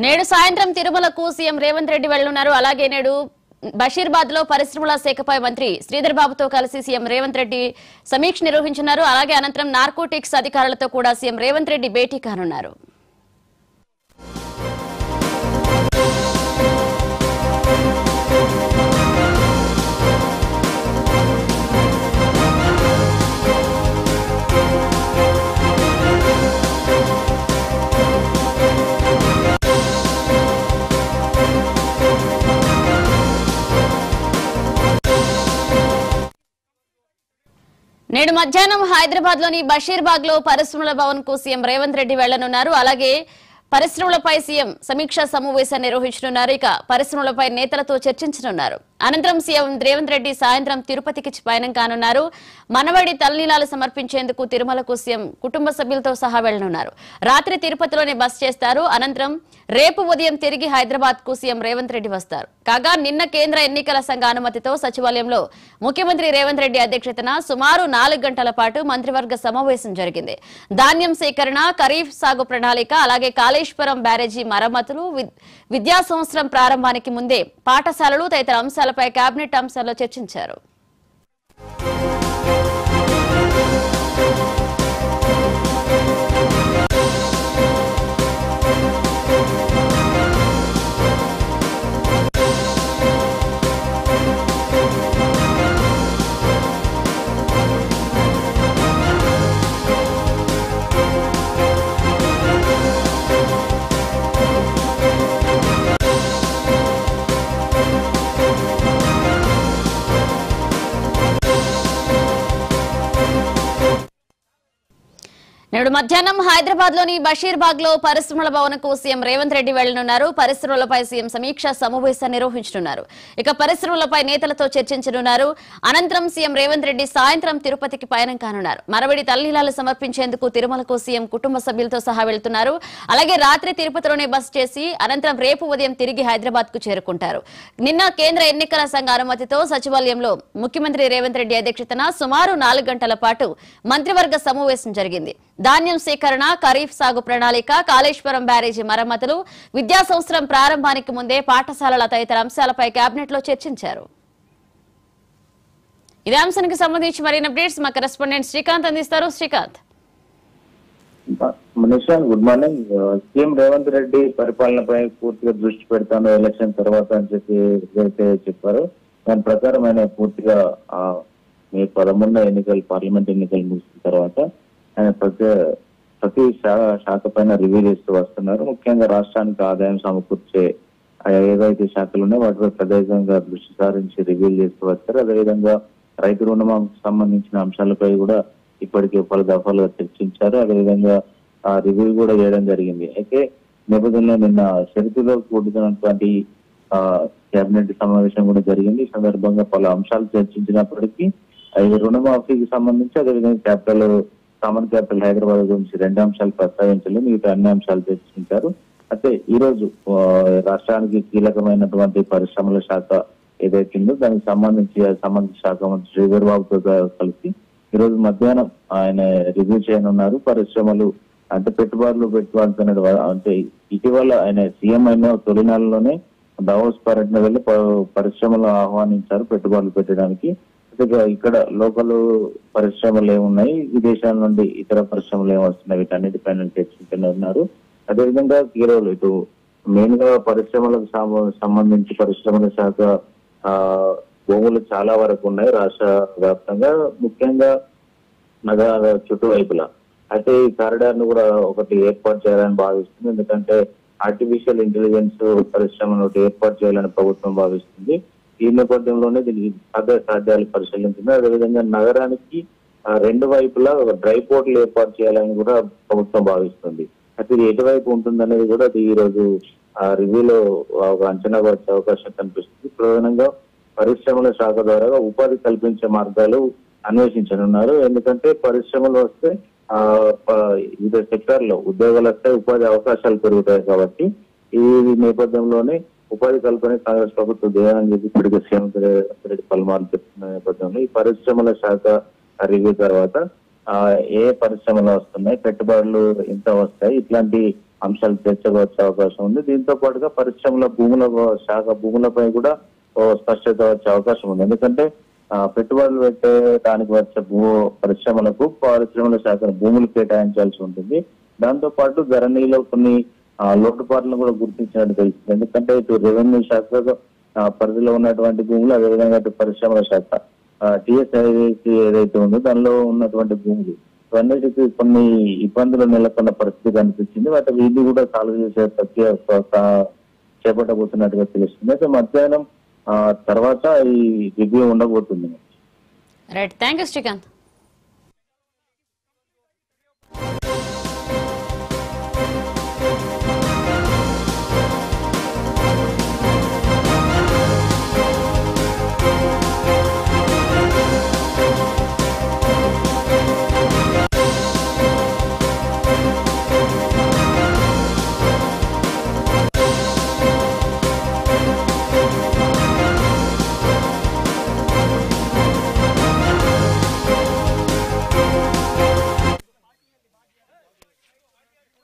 నేడు సాయంత్రం తిరుమలకు సీఎం రేవంత్ రెడ్డి వెళ్లనున్నారు అలాగే నేడు బషీర్బాద్ లో పరిశ్రమల శాఖపై మంత్రి శ్రీధర్ బాబుతో కలిసి సీఎం రేవంత్ రెడ్డి సమీక్ష నిర్వహించున్నారు అలాగే అనంతరం నార్కోటిక్స్ అధికారులతో కూడా సీఎం రేవంత్ రెడ్డి భేటీ కానున్నారు నేడు మధ్యాహ్నం హైదరాబాద్ లోని బషీర్బాగ్ లో పరిశ్రమల భవన్ కు సీఎం రేవంత్ రెడ్డి వెళ్లనున్నారు అలాగే పరిశ్రమలపై సీఎం సమీక్షా సమావేశాన్ని నిర్వహించనున్నారు ఇక పరిశ్రమలపై నేతలతో చర్చించనున్నారు అనంతరం సీఎం రేవంత్ రెడ్డి సాయంత్రం తిరుపతికి పయనం కానున్నారు మనవడి తలనీలాలు సమర్పించేందుకు తిరుమలకు సీఎం కుటుంబ సభ్యులతో సహా వెళ్లనున్నారు రాత్రి తిరుపతిలోనే బస్ చేస్తారు అనంతరం రేపు ఉదయం తిరిగి హైదరాబాద్ కు సీఎం రేవంత్ రెడ్డి వస్తారు కాగా నిన్న కేంద్ర ఎన్నికల సంఘ అనుమతితో సచివాలయంలో ముఖ్యమంత్రి రేవంత్ రెడ్డి అధ్యక్షతన సుమారు నాలుగు గంటల పాటు మంత్రివర్గ సమావేశం జరిగింది ధాన్యం సేకరణ ఖరీఫ్ సాగు ప్రణాళిక అలాగే కాళేశ్వరం బ్యారేజీ మరమ్మతులు విద్- విద్యా సంవత్సరం ప్రారంభానికి ముందే పాఠశాలలు తదితర అంశాలపై కేబినెట్ అంశాల్లో చర్చించారు నేడు మధ్యాహ్నం హైదరాబాద్ లోని బషీర్బాగ్ లో పరిశ్రమల భవన్కు సీఎం రేవంత్ రెడ్డి వెళ్లనున్నారు పరిశ్రమలపై సీఎం సమీక్షా సమావేశాన్ని నిర్వహించనున్నారు ఇక పరిశ్రమలపై నేతలతో చర్చించనున్నారు అనంతరం సీఎం రేవంత్ రెడ్డి సాయంత్రం తిరుపతికి పయనం కానున్నారు మరవడి తల్లిలాలు సమర్పించేందుకు తిరుమలకు సీఎం కుటుంబ సభ్యులతో సహా వెళ్తున్నారు అలాగే రాత్రి తిరుపతిలోనే బస్ చేసి అనంతరం రేపు ఉదయం తిరిగి హైదరాబాద్ కు చేరుకుంటారు నిన్న కేంద్ర ఎన్నికల సంఘ అనుమతితో సచివాలయంలో ముఖ్యమంత్రి రేవంత్ రెడ్డి అధ్యక్షతన సుమారు నాలుగు గంటల పాటు మంత్రివర్గ సమావేశం జరిగింది ధాన్యం సేకరణ ఖరీఫ్ సాగు ప్రణాళిక కాళేశ్వరం బ్యారేజీ మరమ్మతులు విద్యా సంవత్సరం ప్రారంభానికి ముందే పాఠశాలల తదితర అంశాలపై కేబినెట్ లో చర్చించారు ఇదే అంశానికి సంబంధించి మరిన్ని అప్డేట్స్ మా కరెస్పాండెంట్ శ్రీకాంత్ అందిస్తారు శ్రీకాంత్ మనిషాన్ good morning CM Revanth Reddy పరిపాలనపై పూర్తిగా దృష్టి పెడతాను ఎలక్షన్ తర్వాత అని చెప్పి ఏదైతే చెప్పారో దాని ప్రకారం ఆయన పూర్తిగా ఆ, మే పదమూడున ఎన్నికలు పార్లమెంట్ ఎన్నికలు ముగిసిన తర్వాత ఆయన ప్రతి ప్రతి శా- శాఖ పైన రివ్యూ చేస్తూ వస్తున్నారు ముఖ్యంగా రాష్ట్రానికి ఆదాయం సమకూర్చే ఆ ఏవైతే శాఖలు ఉన్నాయో వాటిపై ప్రత్యేకంగా దృష్టి సారించి రివ్యూ చేస్తూ వచ్చారు అదేవిధంగా రైతు రుణమాకు సంబంధించిన అంశాలపై కూడా ఇప్పటికే పలు దఫాలుగా చర్చించారు అదేవిధంగా ఆ రివ్యూ కూడా చేయడం జరిగింది అయితే నేపథ్యంలో నిన్న షరతులో కూడుతున్నటువంటి ఆ కేబినెట్ సమావేశం కూడా జరిగింది ఈ సందర్భంగా పలు అంశాలు చర్చించినప్పటికీ ఇది రుణమాఫీకి సంబంధించి అదేవిధంగా క్యాపిటల్ కామన్ క్యాపిటల్ హైదరాబాద్ గురించి రెండు అంశాలు ప్రస్తావించలేదు మిగతా అన్ని అంశాలు చర్చించారు అయితే ఈ రోజు ఆ, రాష్ట్రానికి కీలకమైనటువంటి పరిశ్రమల శాఖ ఏదైతే ఉందో దానికి సంబంధించి సంబంధిత శాఖ మంత్రి శ్రీధర్ బాబుతో కలిసి ఈ రోజు మధ్యాహ్నం ఆయన రివ్యూ చేయనున్నారు పరిశ్రమలు అంటే పెట్టుబడులు పెట్టుబడుతున్న అంటే ఇటీవల ఆయన సీఎం అయిన తొలినాళ్ళలోనే దావోస్ పర్యటన వెళ్ళి ప- పరిశ్రమలు ఆహ్వానించారు పెట్టుబడులు పెట్టడానికి అయితే ఇక ఇక్కడ లోకల్ పరిశ్రమలు ఏమున్నాయి విదేశాల నుండి ఇతర పరిశ్రమలు ఏమి వస్తున్నాయి వీటన్నిటిపైన చర్చించుకున్నారు అదేవిధంగా హీరోలు ఇటు మెయిన్ గా పరిశ్రమలకు సంబ- సంబంధించి పరిశ్రమల శాఖ ఆ భూములు చాలా వరకు ఉన్నాయి రాష్ట్ర వ్యాప్తంగా ముఖ్యంగా నగర చుట్టువైపులా అయితే ఈ కారిడార్ ను కూడా ఒకటి ఏర్పాటు చేయాలని భావిస్తుంది ఎందుకంటే ఆర్టిఫిషియల్ ఇంటెలిజెన్స్ పరిశ్రమను ఒకటి ఏర్పాటు చేయాలని ప్రభుత్వం భావిస్తుంది ఈ నేపథ్యంలోనే దీనికి సాధ్య సాధ్యాలు పరిశీలించింది అదేవిధంగా నగరానికి ఆ, రెండు వైపులా ఒక డ్రై పోర్ట్లు ఏర్పాటు చేయాలని కూడా ప్రభుత్వం భావిస్తుంది అయితే ఇది ఎటువైపు ఉంటుందనేది కూడా అది ఈ రోజు ఆ రివ్యూలో ఒక అంచనా వచ్చే అవకాశం కనిపిస్తుంది ప్రధానంగా పరిశ్రమల శాఖ ద్వారా ఉపాధి కల్పించే మార్గాలు అన్వేషించనున్నారు ఎందుకంటే పరిశ్రమలు వస్తే ఆ ప- వివిధ సెక్టార్ లో ఉద్యోగాలు వస్తాయి ఉపాధి అవకాశాలు పెరుగుతాయి కాబట్టి ఈ నేపథ్యంలోనే ఉపాధి కల్పన కాంగ్రెస్ ప్రభుత్వం ధ్యేయాన్ని చెప్పి ఇప్పటికే సీఎం రేవంత్ రెడ్డి పలుమార్లు చెప్తున్న నేపథ్యంలో ఈ పరిశ్రమల శాఖ రివ్యూ తర్వాత ఆ, ఏ పరిశ్రమలు వస్తున్నాయి పెట్టుబడులు ఎంత వస్తాయి ఇట్లాంటి అంశాలు చర్చకు వచ్చే అవకాశం ఉంది దీంతో పాటుగా పరిశ్రమల భూముల శాఖ భూములపై కూడా ఓ స్పష్టత వచ్చే అవకాశం ఉంది ఎందుకంటే ఆ, పెట్టుబడులు పెట్టడానికి వచ్చే భూ పరిశ్రమలకు పరిశ్రమల శాఖ భూములు కేటాయించాల్సి ఉంటుంది దాంతో పాటు ధరణిలో కొన్ని ఆ, లోటుపాట్లను కూడా గుర్తించినట్టు తెలుస్తుంది ఎందుకంటే ఇటు రెవెన్యూ శాఖ ఆ, పరిధిలో ఉన్నటువంటి భూములు అదేవిధంగా ఇటు పరిశ్రమల శాఖ టిఎస్ఐసి ఏదైతే ఉందో దానిలో ఉన్నటువంటి భూములు ఇవన్నిటికీ కొన్ని ఇబ్బందులు నెలకొన్న పరిస్థితి కనిపించింది వాటి ఇది కూడా సాల్వ్ చేసే ప్రక్రియ స- చేపట్టబోతున్నట్టుగా తెలుస్తుంది అయితే మధ్యాహ్నం ఆ, తర్వాత ఈ రివ్యూ ఉండబోతుంది రైట్ థ్యాంక్ యూ శ్రీకాంత్